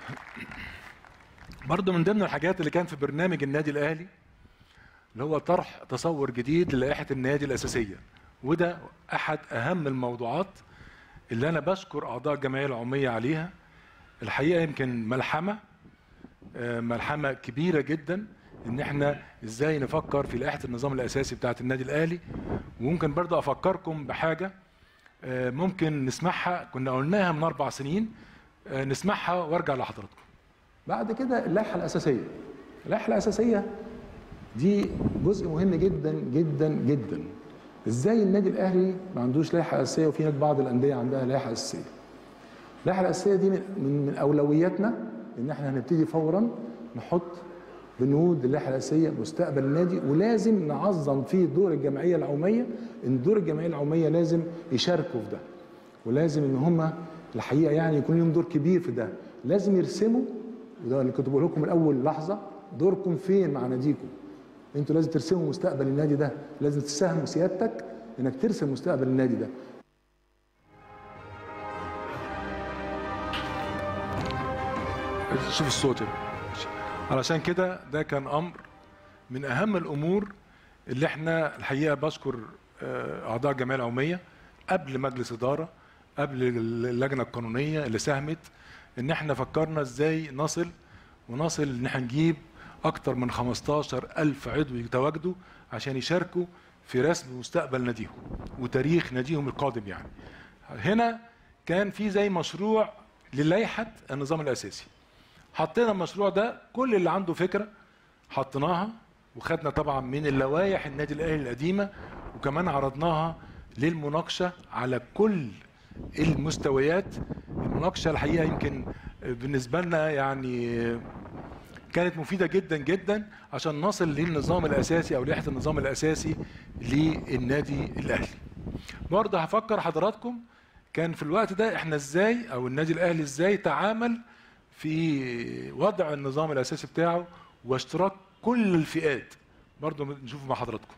برضه من ضمن الحاجات اللي كان في برنامج النادي الاهلي اللي هو طرح تصور جديد للائحه النادي الاساسيه وده احد اهم الموضوعات اللي انا بشكر اعضاء الجمعيه العموميه عليها الحقيقه يمكن ملحمه آه، ملحمه كبيره جدا ان احنا ازاي نفكر في لائحه النظام الاساسي بتاعه النادي الاهلي وممكن برضه افكركم بحاجه آه، ممكن نسمعها كنا قلناها من اربع سنين آه، نسمعها وارجع لحضراتكم بعد كده اللائحه الاساسيه اللائحه الاساسيه دي جزء مهم جدا جدا جدا ازاي النادي الاهلي ما عندوش لائحه اساسيه وفي بعض الانديه عندها لائحه اساسيه اللائحه الاساسيه دي من من من اولوياتنا ان احنا هنبتدي فورا نحط بنود اللائحه الاساسيه مستقبل النادي ولازم نعظم فيه دور الجمعيه العموميه ان دور الجمعيه العموميه لازم يشاركوا في ده ولازم ان هم الحقيقه يعني يكون لهم دور كبير في ده لازم يرسموا وده اللي كنت بقول لكم من اول لحظه دوركم فين مع ناديكم انتوا لازم ترسموا مستقبل النادي ده لازم تساهموا سيادتك انك ترسم مستقبل النادي ده شوف الصوت هنا. علشان كده ده كان امر من اهم الامور اللي احنا الحقيقه بشكر آه، اعضاء الجمعيه العموميه قبل مجلس اداره قبل اللجنه القانونيه اللي ساهمت ان احنا فكرنا ازاي نصل ونصل ان احنا نجيب اكتر من 15 الف عضو يتواجدوا عشان يشاركوا في رسم مستقبل ناديهم وتاريخ ناديهم القادم يعني هنا كان في زي مشروع للائحه النظام الاساسي حطينا المشروع ده كل اللي عنده فكره حطيناها وخدنا طبعا من اللوائح النادي الاهلي القديمه وكمان عرضناها للمناقشه على كل المستويات المناقشه الحقيقه يمكن بالنسبه لنا يعني كانت مفيده جدا جدا عشان نصل للنظام الاساسي او لائحه النظام الاساسي للنادي الاهلي. برضه هفكر حضراتكم كان في الوقت ده احنا ازاي او النادي الاهلي ازاي تعامل في وضع النظام الاساسي بتاعه واشتراك كل الفئات برضه نشوف مع حضراتكم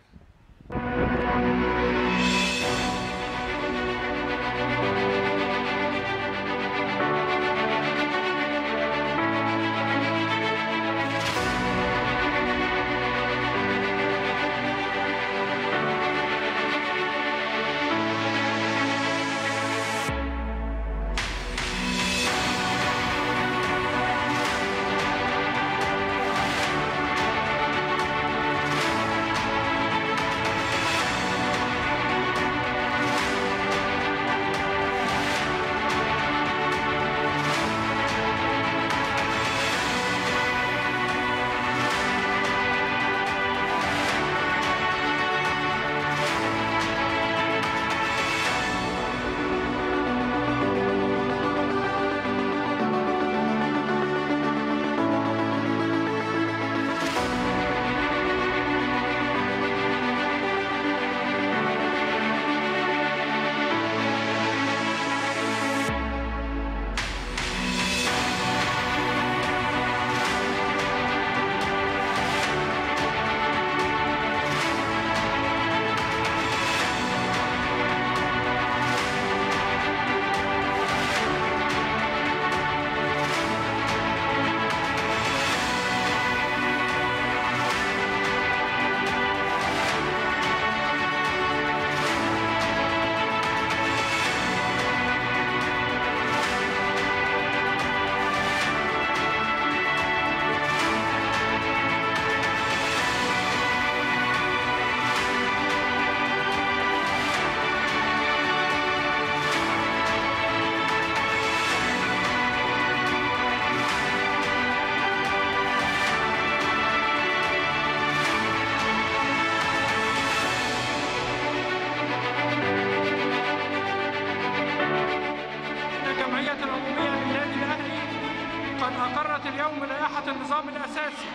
الجمعية العمومية للنادي الأهلي قد أقرت اليوم لائحة النظام الأساسي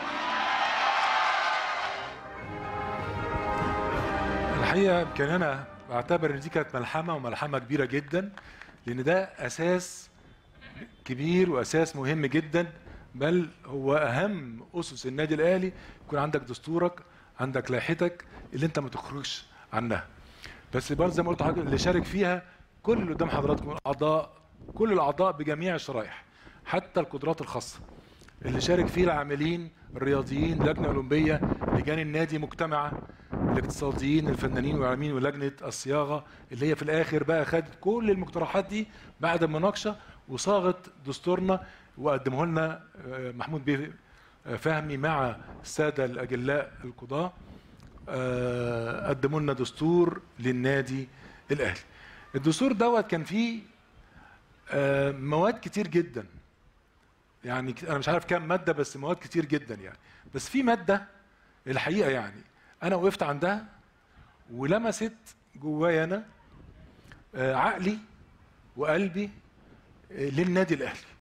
الحقيقه كان انا بعتبر ان دي كانت ملحمه وملحمه كبيره جدا لان ده اساس كبير واساس مهم جدا بل هو اهم اسس النادي الاهلي يكون عندك دستورك عندك لائحتك اللي انت ما تخرجش عنها بس برضه زي ما قلت لحضرتك اللي شارك فيها كل اللي قدام حضراتكم الاعضاء كل الاعضاء بجميع الشرائح حتى القدرات الخاصه اللي شارك فيه العاملين الرياضيين لجنه اولمبيه لجان النادي مجتمعه الاقتصاديين الفنانين والاعلاميين ولجنه الصياغه اللي هي في الاخر بقى خدت كل المقترحات دي بعد المناقشه وصاغت دستورنا وقدمه لنا آه، محمود بيه آه، فهمي مع الساده الاجلاء القضاه آه، قدموا لنا دستور للنادي الاهلي الدستور دوت كان فيه آه، مواد كتير جدا يعني ك- انا مش عارف كام ماده بس مواد كتير جدا يعني بس في ماده الحقيقه يعني انا وقفت عندها ولمست جوايا انا آه، عقلي وقلبي آه، للنادي الاهلي